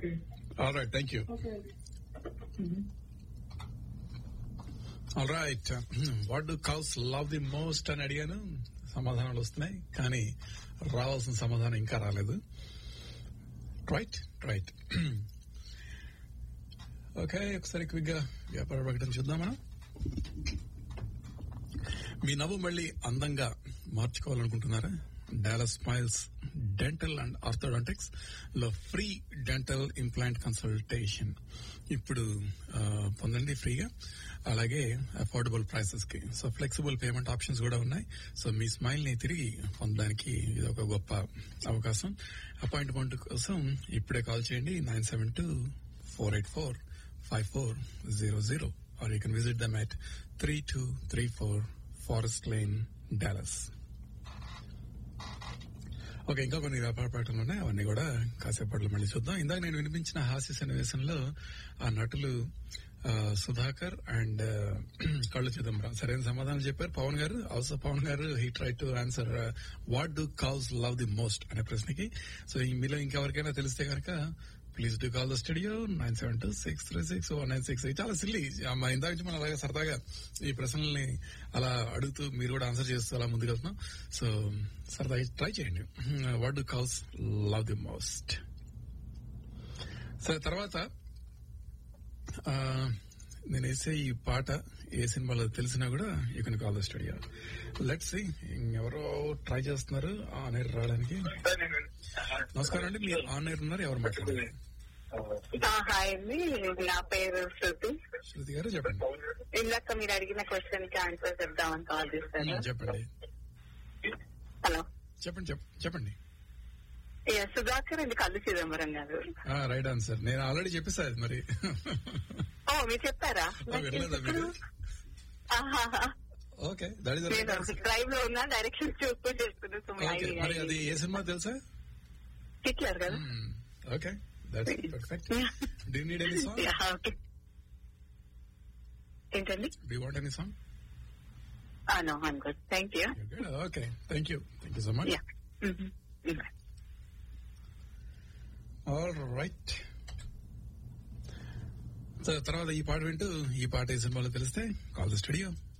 Okay all right thank you okay all right what do cows love the most అని అడిగాను సమాధానాలు వస్తున్నాయి కానీ రావాల్సిన సమాధానం ఇంకా రాలేదు రైట్ రైట్ ఓకే ఒకసారి క్విక్ గా వ్యాపార ప్రకటన చూద్దాం మనం మీ నవ్వు మళ్ళీ అందంగా మార్చుకోవాలనుకుంటున్నారా Dallas Smiles Dental and Orthodontics లో ఫ్రీ డెంటల్ ఇంప్లాంట్ కన్సల్టేషన్ ఇప్పుడు ఆ, పొందండి ఫ్రీగా అలాగే అఫోర్డబుల్ ప్రైసెస్ కి సో ఫ్లెక్సిబుల్ పేమెంట్ ఆప్షన్స్ కూడా ఉన్నాయి సో మీ స్మైల్ ని తిరిగి పొందడానికి ఇది ఒక గొప్ప అవకాశం అపాయింట్మెంట్ కోసం ఇప్పుడే కాల్ చేయండి nine seven two four eight four five four zero zero or you can visit them at three two three four forest lane Dallas okay ఇంకా కొన్ని వ్యాపార ప్రకటనలు ఉన్నాయి అవన్నీ కూడా కాసేపట్లో మళ్ళీ చూద్దాం ఇందాక నేను వినిపించిన హాస్య సన్నివేశంలో ఆ నటులు ఆ, సుధాకర్ అండ్ కళ్ళు చిదంబరం సరైన సమాధానం చెప్పారు పవన్ గారు also Pavan garu he try to answer what do calls love the most అనే ప్రశ్నకి సో ఈ మీలో ఇంకెవరికైనా తెలిస్తే కనుక please do call the studio nine seven two six three six nine six చాలా సిల్లీ మా ఇందాక నుంచి మనం అలాగే సరదాగా ఈ ప్రశ్నల్ని అలా అడుగుతూ మీరు కూడా ఆన్సర్ చేస్తూ అలా ముందుకు వెళ్తున్నాం సో సరదాగా ట్రై చేయండి what do calls love the most సరే తర్వాత ఆ, నేను వేసే ఈ పాట ఏ సినిమాలో తెలిసినా కూడా you can call the studio let's see ఎవరో ట్రై చేస్తున్నారు ఆన్ ఎయిర్ రావడానికి నమస్కారం అండి మీరు ఆన్ ఎయిర్ ఉన్నారు ఎవరు మాట్లాడారు ఆ, హాయ్ అండి నా పేరు శృతి శృతి గారు చెప్పండి ఇందాక మీరు అడిగిన క్వశ్చన్ కి ఆన్సర్ చెప్దామని కాల్ చేశాను చెప్పండి హలో చెప్పండి చెప్- చెప్పండి ఏ, సుధాకర్ అండి కళ్ళు చిదంబరం గారు రైట్ ఆన్సర్ నేను ఆల్రెడీ చెప్పేసా అది మరి ఓ మీరు చెప్పారా ఆ, వినలేదా మీరు ఆహాహా. ఓకే దట్ ఇస్ నేను డ్రైవ్ లో ఉన్నా డైరెక్షన్ చూస్తూ చేస్తున్నా సో మీ ఓకే మరి అది ఏ సినిమా తెలుసా హిట్లర్ కదా okay that's perfect do need any song yeah, okay ఏంటండి do want any song no I'm good thank you okay thank you thank you so much yeah all right తర్వాత ఈ పాట వింటూ ఈ పాట ఏ సినిమాలో తెలిస్తే కాల్ ద స్టూడియో